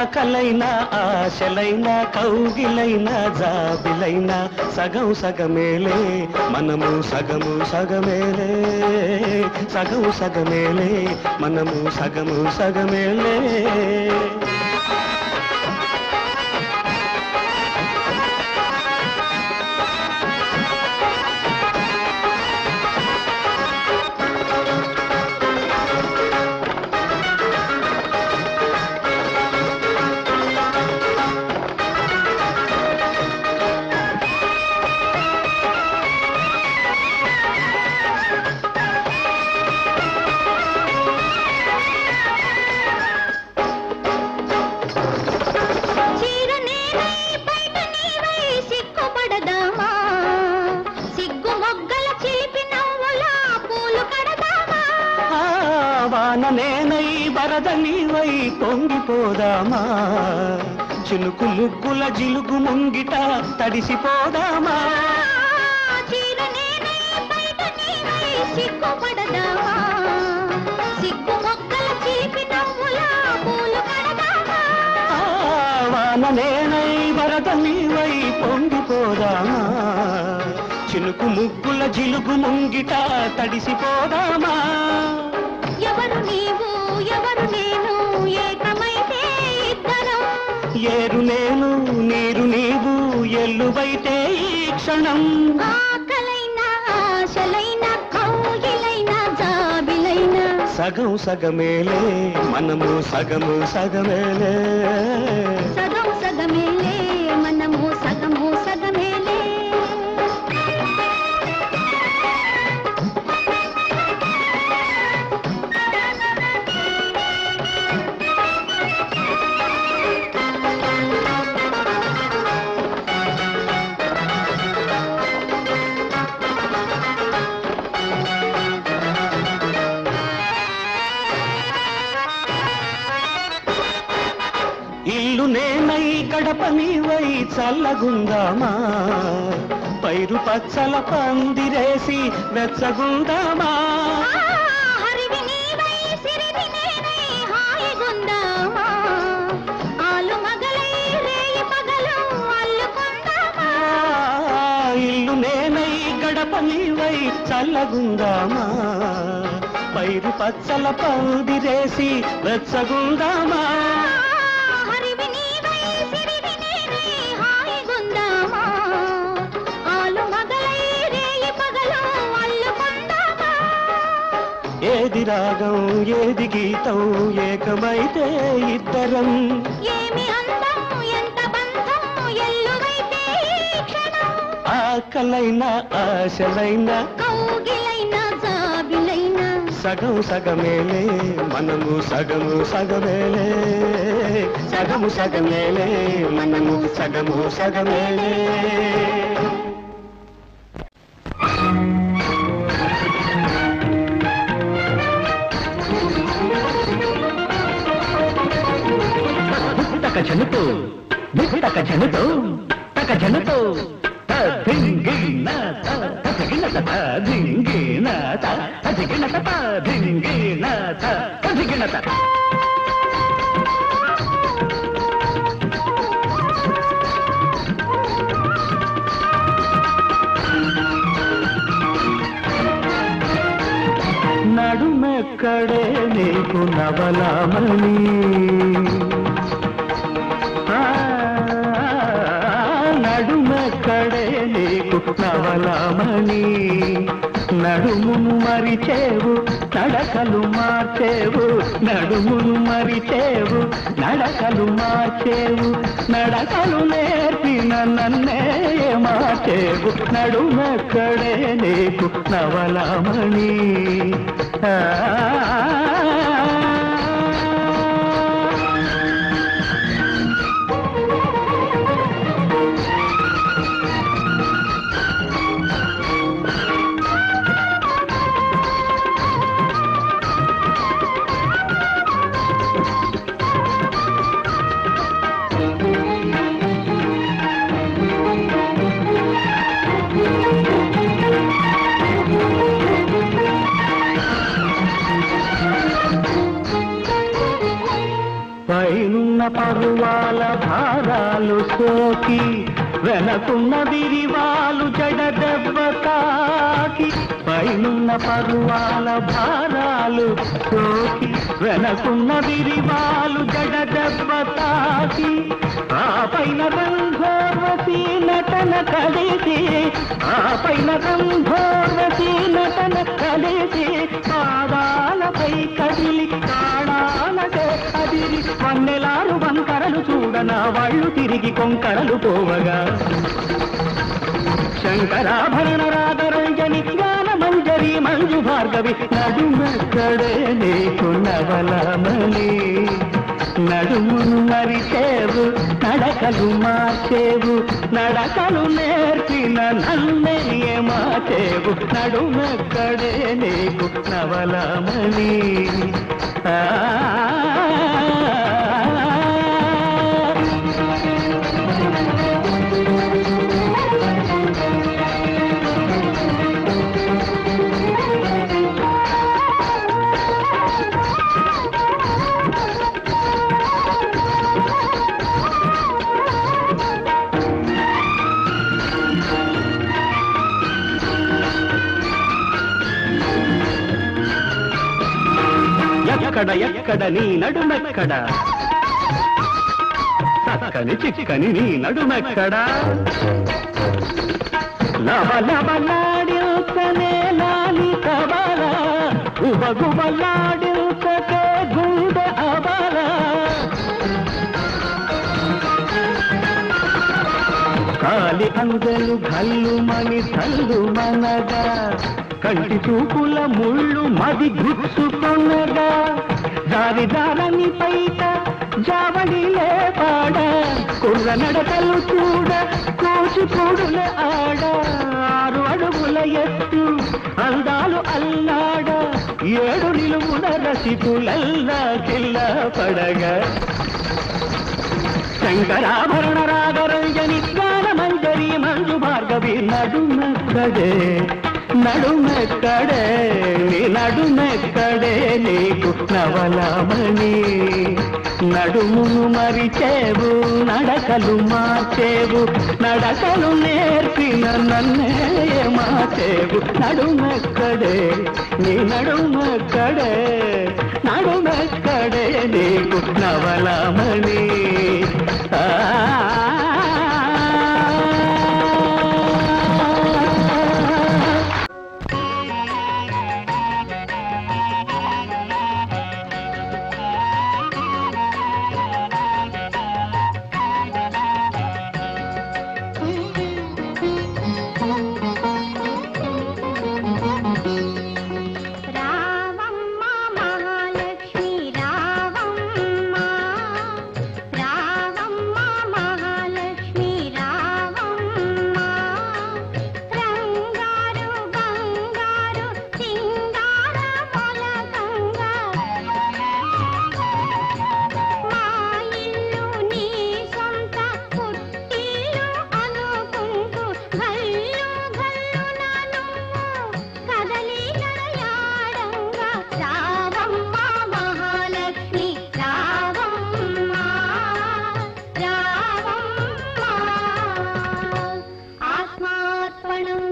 ఆకలైన ఆశలైన కౌగిలైన జాబిలైన సగం సగమేలే మనము సగము సగమేలే సగం సగమేలే మనము సగము సగమేలే చీర నేనై బయట నీవై సిగ్గుపడదామా సిగ్గు మొగ్గల చిలిపి నవ్వుల పూలు కడదామా ఆ, వాన నేనై వరద నీవై పొంగిపోదామా చినుకు ముగ్గుల జిలుగు ముంగిట తడిసిపోదామా ఆ, చీర నేనై బయట నీవై సిగ్గుపడదామా సిగ్గు మొగ్గల చిలిపి నవ్వుల పూలు కడదామా ఆ, వాన నేనై వరద నీవై పొంగిపోదామా చినుకు ముగ్గుల జిలుగు ముంగిట తడిసిపోదామా ఎవరు నీవు ఎవరు నేను ఏకమైతే ఇద్దరం ఏరు నేను నీరు నీవు ఎల్లువైతే ఈ క్షణం ఆకలైన ఆశలైన కౌగిలైన జాబిలైన సగం సగమేలే మనము సగము సగమేలే సగం సగమేలే మనము సగము సగమేలే ఇల్లు నేనై గడప నీవై చల్లగుందామా పైరు పచ్చల పందిరేసి వెచ్చగుందామా ఆ, హరివి నీవై సిరివి నేనై హాయిగుందామా ఆలు మగలై రేయి పగలు అల్లుకుందామా ఆ, ఇల్లు నేనై గడప నీవై చల్లగుందామా పైరు పచ్చల పందిరేసి వెచ్చగుందామా హరివి నీవై సిరివి నేనై హాయిగుందామా ఆలు మగలై రేయి పగలు అల్లుకుందామా ఏది రాగం ఏది గీతం ఏకమైతే ఇద్దరం ఏమి అందం ఎంత బంధం ఎల్లువైతే ఈ క్షణం ఆకలైన ఆశలైన కౌగిలైన జాబిలైన సగం సగమేలే మనము సగము సగమేలే సగము సగమేలే మనము సగము సగమేలే తక జనుతో తక జనుతో తక జనుతో ధింగిన ధింగిన ధింగిన ధింగిన ధింగిన ధింగిన నడుమెక్కడే నీకు నవలామణి ఆ, నడుమెక్కడే నీకు నవలామణి నడుమును మరిచేవు నడకలు మార్చేవు నడుమును మరిచేవు నడకలు మార్చేవు నడకలు నేర్పిన నన్నే మార్చేవు నడుమెక్కడే నీకు నవలామణి ఆ పైనున్న పరువాల భారాలు సోకి వెనకున్న విరివాలు జడ దెబ్బ తాకి పైనున్న పరువాల భారాలు సోకి వెనకున్న విరివాలు జడ దెబ్బ తాకి ఆ పైన రంగోర్వశీ నటన కలిసి ఆ పైన రంగోర్వశీ నటన కలిసి పాదాలపై కదిలి కాణాలకే అదిరి వన్నెలారు వంకరలు చూడన వాళ్ళు తిరిగి కొంకరలు పోవగా శంకరాభరణ రాగరంజని గాన మంజరి మంజు భార్గవి నడుమక్కడే నీకు నవలమలి నడుమును మరిచేవు నడకలు మార్చేవు నడకలు నేర్పిన నన్నే మార్చేవు నడుమక్కడే నీకు నవలమలి ఆ ఎక్కడ ఎక్కడ నీ నడుమెక్కడ చక్కని చిక్కని నీ నడుమెక్కడ లవ లవలాడించనే లాలి కబల ఉబగుబలాడించకే గుండె అబల కాలి అందలు గల్లు మని తల్లు మనగా కంటి చూపుల ముళ్ళు మది గుచ్చుకొనగా దారి దారని పైట జావడిలే పాడ కుర్ర నడకలు చూడ కూచిపూడుల ఆడ ఆరు అడుగుల ఎత్తు అందాలు అల్లాడ ఏడు నిలువున రసికులల్లా కిల్ల పడగా శంకరాభరణ రాగరంజని గానమంజరి మంజు భార్గవి నడుమెక్కడే నడుమెక్కడే నీ నడుమెక్కడే నీకు నవలమణి నడుమును మరిచేవు నడకలు మార్చేవు నడకలు నేర్పిన నన్నే మార్చేవు నడుమెక్కడే నీ నడుమెక్కడే నడుమెక్కడే నీకు నవలమణి ఆ రావమ్మ మహాలక్ష్మి రావమ్మ రావమ్మ మహాలక్ష్మి రావమ్మ రంగారు బంగారు సింగార పొలగంగా మా ఇల్లు నీ సొంత పుట్టిల్లు అనుకుంటూ గల్లు గల్లున నువ్వు కదలి నడయాడంగా రావమ్మ మహాలక్ష్మి రావమ్మ రావమ్మ ఆత్మార్పణం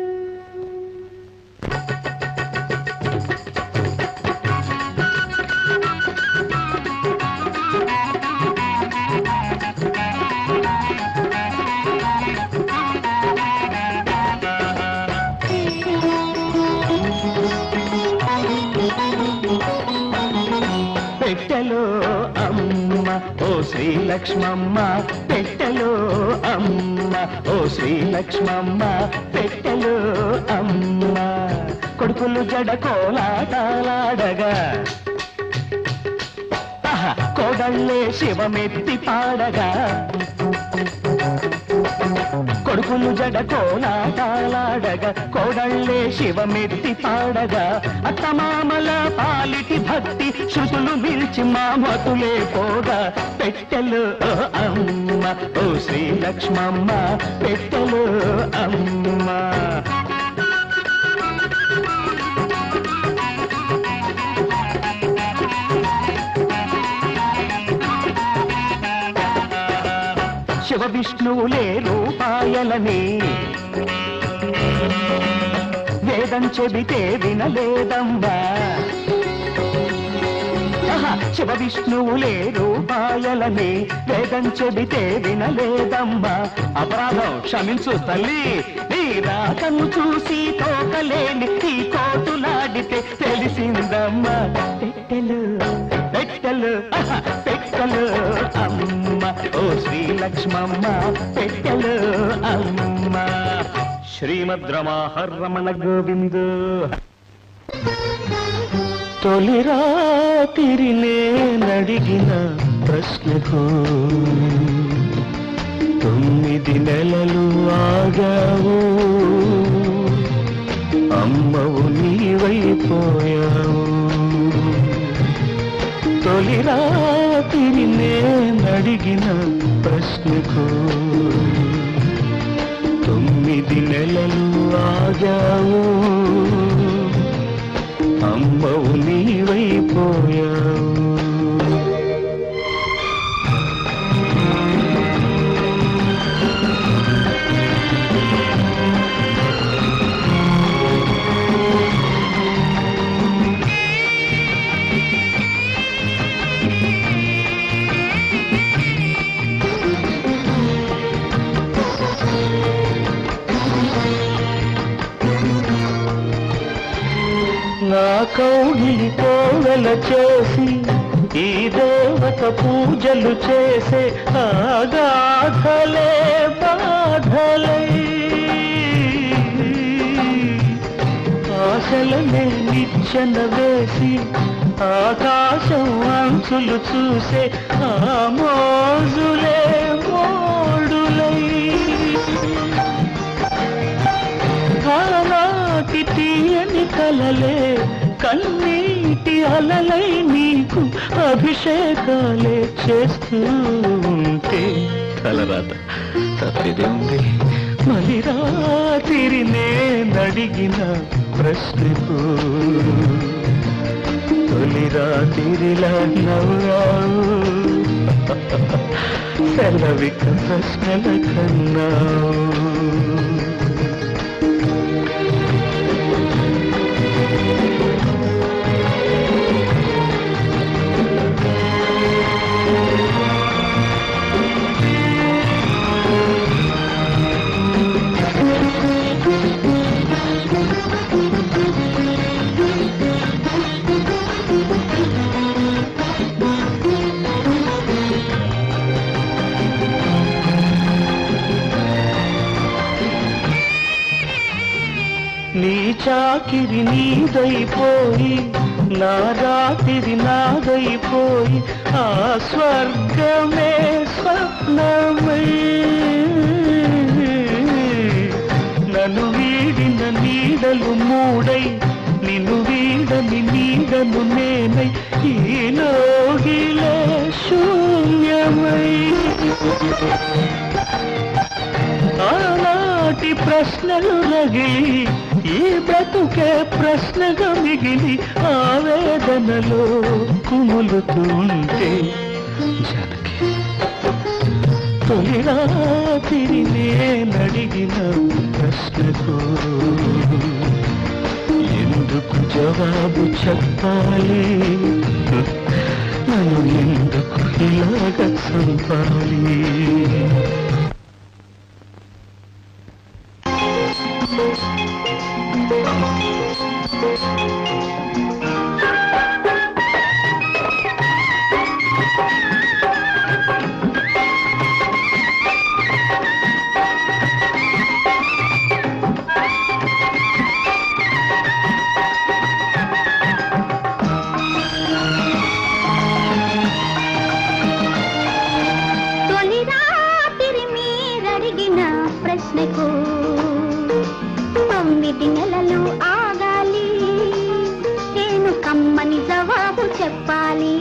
పెట్టెలో అమ్మ ఓ శ్రీలక్ష్మమ్మ పెట్టెలో అమ్మ ఓ శ్రీలక్ష్మమ్మ పెట్టెలో అమ్మ కొడుకులు జడ కోలాటాలాడగా ఆహా, కోడళ్ళే శివమెత్తి పాడగా కొడుకులు జడ కోలాటాలాడగా కోడళ్ళే శివమెత్తి పాడగా అత్తమామల పాలిటి భక్తి శృతులు మిల్చి మా మతులే పోగా పెట్టెలు ఓ అమ్మ ఓ శ్రీలక్ష్మమ్మ పెట్టెలు అమ్మ శివ విష్ణువులే రూపాయలని వేదం చెబితే వినలేదమ్మా ఆహా, శివ విష్ణువులే రూపాయలని వేదం చెబితే వినలేదమ్మా అపరాధం క్షమించు తల్లి నీ రాకను చూసి తోకలేని ఈ కోటులాడితే తెలిసిందమ్మా పెట్టెలు పెట్టెలు ఆహా, పెట్టెలు అమ్మ ఓ శ్రీలక్ష్మమ్మ పెట్టెలు అమ్మ శ్రీమద్ రమాహర్రమణ గోవిందు తొలి రాత్రి నడిగిన ప్రశ్నకు తొమ్మిది నెలలు ఆగావు అమ్మవు నీవైపోయావు తొలి రాత్రి నడిగిన ప్రశ్నకు తొమ్మిది నెలలు ఆగావు అమ్మవు నీవైపోయావు నా కౌగిలి కోవెల చేసి ఈ దేవత పూజలు చేసే ఆగాధలే బాధలై ఆశలనే నిచ్చెన వేసి ఆకాశం అంచులు చూసే ఆ మోజులే మోడులై ఆనాటి తీయని కలలే కన్నీటి అలలై నీకు అభిషేకాలే చేస్తూ ఉంటే తలరాత తప్పిదే ఉంది మళ్ళీ రాత్రి నేనడిగిన ప్రశ్నకు తొలి రాత్రిలా నవ్వావు సెలవిక ప్రశ్నల కన్నావు నీ చాకిరి నీదైపోయి నా రాత్రి నాదైపోయి ఆ స్వర్గమే స్వప్నమై నన్ను వీడిన నీడలు మూడై నిన్ను వీడని నీడను నేనై ఈ లోగిలే శూన్యమై ఆనాటి ప్రశ్నలు రగిలి ఈ బ్రతుకే ప్రశ్నగా మిగిలి ఆవేదనలో కుములుతుంటే జనకి తొలి రాత్రి నేనడిగిన ప్రశ్నకు ఎందుకు జవాబు చెప్పాలి నన్ను ఎందుకు ఇలాగ చంపాలి తొలి రాత్రి మీరడిగిన ప్రశ్నకు తొమ్మిది నెలలు ఆగాలి నేను కమ్మని జవాబు చెప్పాలి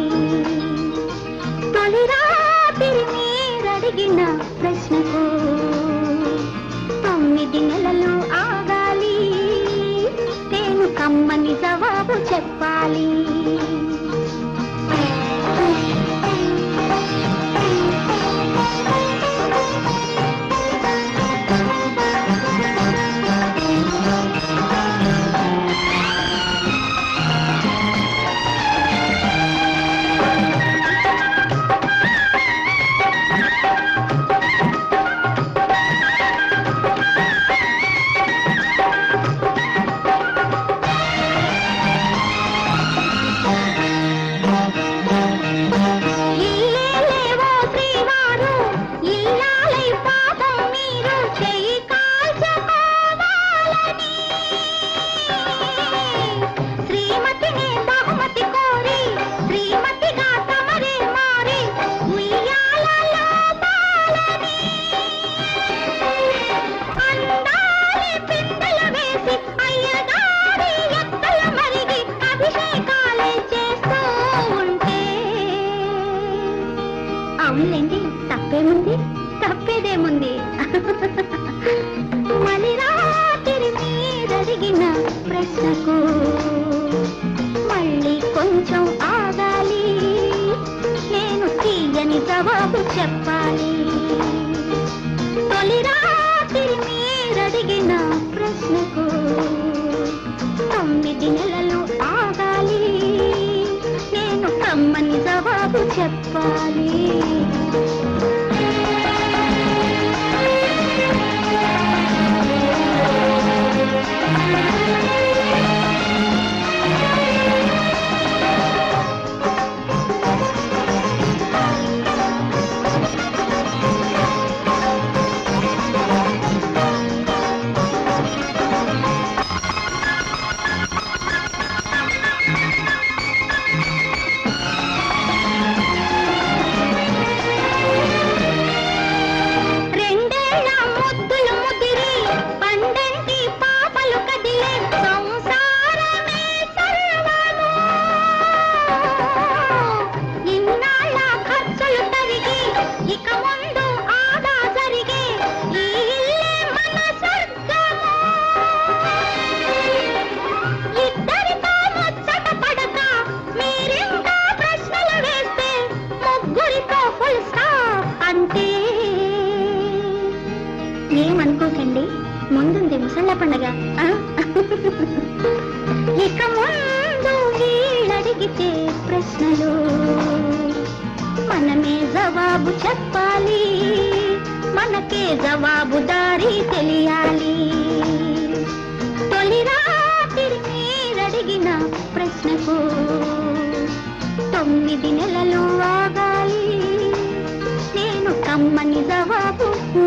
తొలి రాత్రి మీరడిగిన ప్రశ్నకు తొమ్మిది నెలలు ఆగాలి నేను కమ్మని జవాబు చెప్పాలి అవునులేండి తప్పేముంది తప్పేదేముంది మళ్ళీ రాత్రి మీరడిగిన ప్రశ్నకు మళ్ళీ కొంచెం ఆగాలి నేను తీయని జవాబు చెప్పాలి తొలి రాత్రి మీరడిగిన ప్రశ్నకు తొమ్మిది నెలలు ఆగాలి నేను కమ్మని జవాబు చెప్పాలి రెండేళ్ల ముద్దులు ముదిరి పండంటి పాపలు కదిలే సంసారమే సర్వము ఇన్నాళ్ళ ఖర్చులు తరిగి ఇక ముందు ఆదా జరిగే ఈ ఇల్లే మన స్వర్గము ఇద్దరితో ముచ్చట పడక మీరింకా ప్రశ్నలు వేస్తే ముగ్గురితో ఫుల్ స్టాప్ అంటే ఏమనుకోకండి ముందుంది ముసళ్ళ పండగ ఆ? ఇక ముందు వీళ్ళడిగితే ప్రశ్నలు మనమే జవాబు చెప్పాలి మనకే జవాబుదారి తెలియాలి తొలి రాత్రి మీరడిగిన ప్రశ్నకు తొమ్మిది నెలలు ఆగాలి నేను కమ్మని జవాబు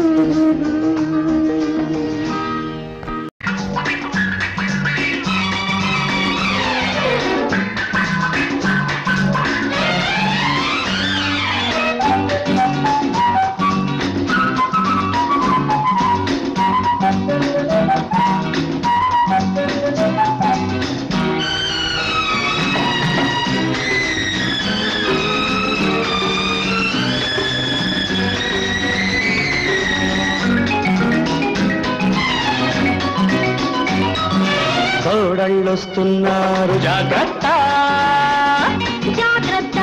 కోడళ్ళొస్తున్నారు జాగ్రత్త జాగ్రత్త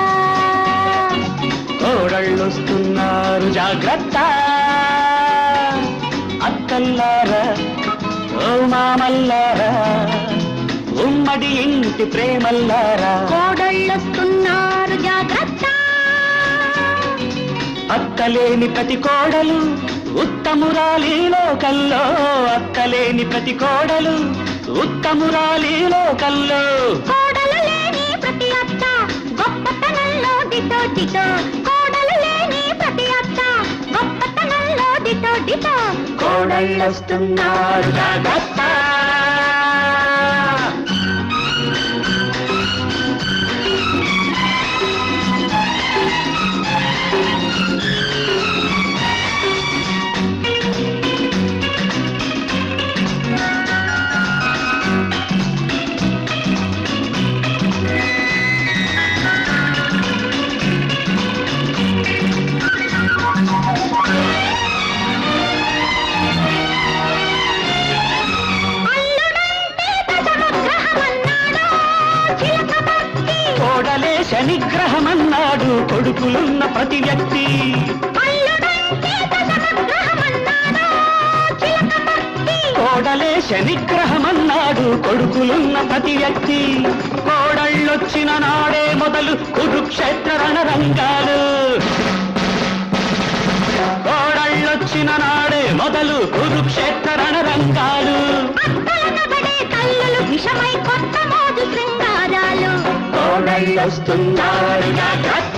కోడళ్ళొస్తున్నారు జాగ్రత్త అక్కల్లారా ఓ మామల్లారా ఉమ్మడి ఇంటి ప్రేమల్లారా కోడళ్ళొస్తున్నారు జాగ్రత్త అక్కలేని ప్రతి కోడలు ఉత్తమురాలి లోకల్లో అక్కలేని ప్రతి కోడలు ఉత్తమురాలి లోకల్లో కోడలు లేని ప్రతి అత్త గొప్పతనంలో దిటో దిటో కోడలు లేని ప్రతి అత్త గొప్పతనంలో దిటో దిటో కోడళ్ళొస్తున్నారు జాగ్రత్త అల్లుడంటే దశమగ్రహమన్నాడు చిలక భక్తి కోడలే శనిగ్రహమన్నాడు కొడుకులున్న ప్రతి వ్యక్తి అల్లుడంటే దశమగ్రహమన్నాడు చిలక భక్తి కోడలే శనిగ్రహమన్నాడు కొడుకులున్న ప్రతి వ్యక్తి కోడళ్ళొచ్చిన నాడే మొదలు కురుక్షేత్ర రణరంగాలు కోడళ్ళొచ్చిన నాడే మొదలు కురుక్షేత్ర రణరంగాలు అత్తలనబడే తల్లులు విషమై కొత్త మోజు శృంగారాలు కోడళ్ళొస్తున్నారు జాగ్రత్త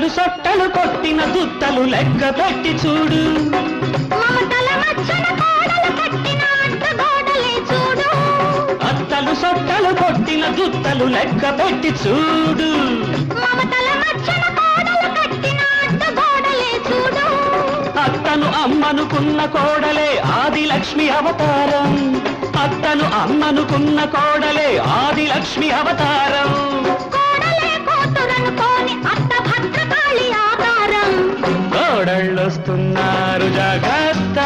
సొట్టలు కొట్టిన దుత్తలు లెక్క పెట్టి చూడు మమతల మచ్చన కోడలు కట్టిన అడ్డగోడలే చూడు అత్తలు సొట్టలు కొట్టిన దుత్తలు లెక్క పెట్టి చూడు మమతల మచ్చన కోడలు కట్టిన అడ్డగోడలే చూడు అత్తను అమ్మనుకున్న కోడలే ఆది లక్ష్మి అవతారం అత్తను అమ్మనుకున్న కోడలే ఆది లక్ష్మి అవతారం కోడలే కూతురనుకోని అత్త భద్రకాళి ఆధారం కోడళ్ళొస్తున్నారు జాగ్రత్త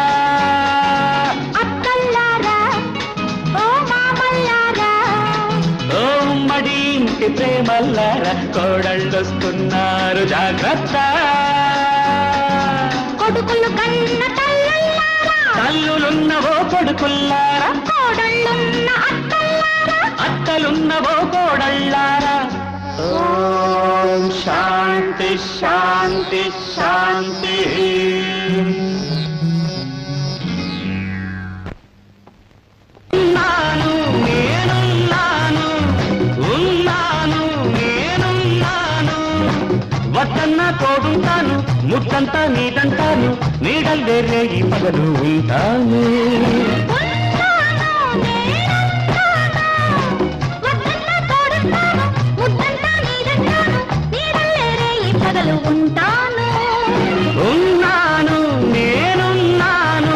అక్కల్లారా ఓ మామల్లారా ఓ ఉమ్మడి ఇంటి ప్రేమల్లార కోడళ్ళొస్తున్నారు జాగ్రత్త కొడుకులు కన్న తల్లుల్లారా తల్లులున్నవో కొడుకుల్లారా కోడళ్ళున్న అక్కల్లారా అత్తలున్నవో కోడళ్ళారా ఓం శాంతి శాంతి శాంతి ఉన్నాను నేనున్నాను ఉన్నాను నేనున్నాను వద్దన్న తోడుంటాను ముట్టంతా నీదంటాను నీడల్లే రేగి పగలు ఉంటాను ఉంటాను నేనుంటాను వద్దన్న తోడుంటాను ముద్దంతా నీదంటాను నీడల్లే రేయి పగలు ఉంటాను ఉన్నాను నేనున్నాను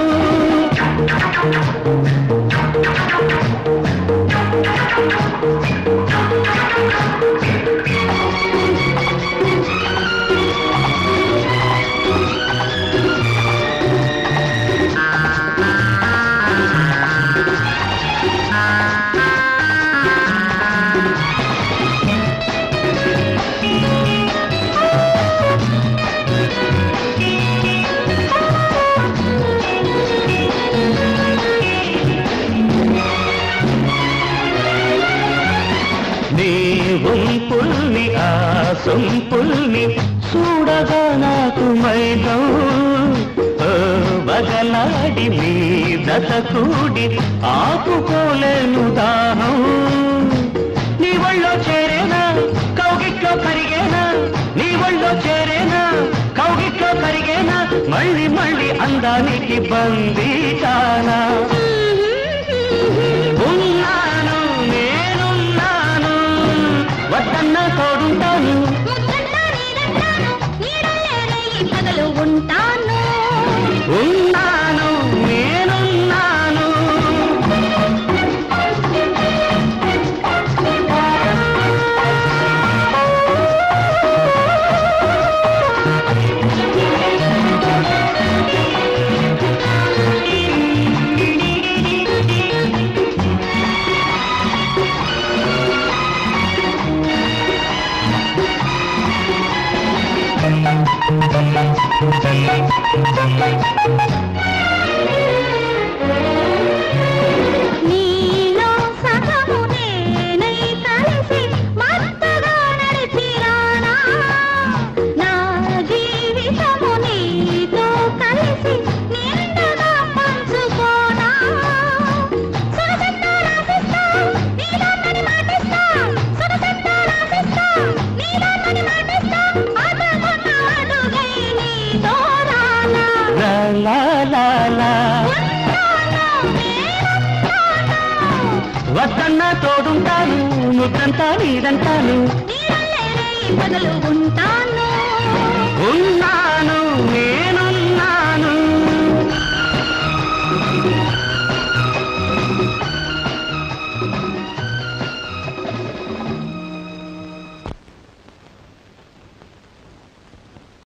నీ ఉంపుల్ని ఆ సొంపుల్ని చూడగా నాకు మైదం ఓ బగలాడి మీ దశ కూడి ఆపుకోలేను దాహం నీ ఒళ్ళో చేరేనా కౌగిట్లో కరిగేనా నీ ఒళ్ళో చేరేనా కౌగిట్లో కరిగేనా మళ్ళీ మళ్ళీ అందానికి బందీ కానా ఉన్నాను నేనున్నాను వద్దన్న తోడుంటాను ముద్దంతా నీదంటాను నీడల్లే రేయి పగలు ఉంటాను ఉన్నాను నేనున్నాను నీలో సగము నేనై కలిసి మత్తుగా నడిచిరానా నా జీవితము నీతో కలిసి నిండుగా పంచుకోనా సొగసంతా రాసిస్తా నీలోనని మాటిస్తా సొగసంతా రాసిస్తా నీలోనని మాటిస్తా అదమున్న అడుగై నీతో రానా లా లా లా లా ఉంటాను నేనుంటాను వద్దన్న తోడుంటాను ముద్దంతా నీదంటాను నీడల్లే రేయి పగలు ఉంటాను ఉన్నాను నేనున్నాను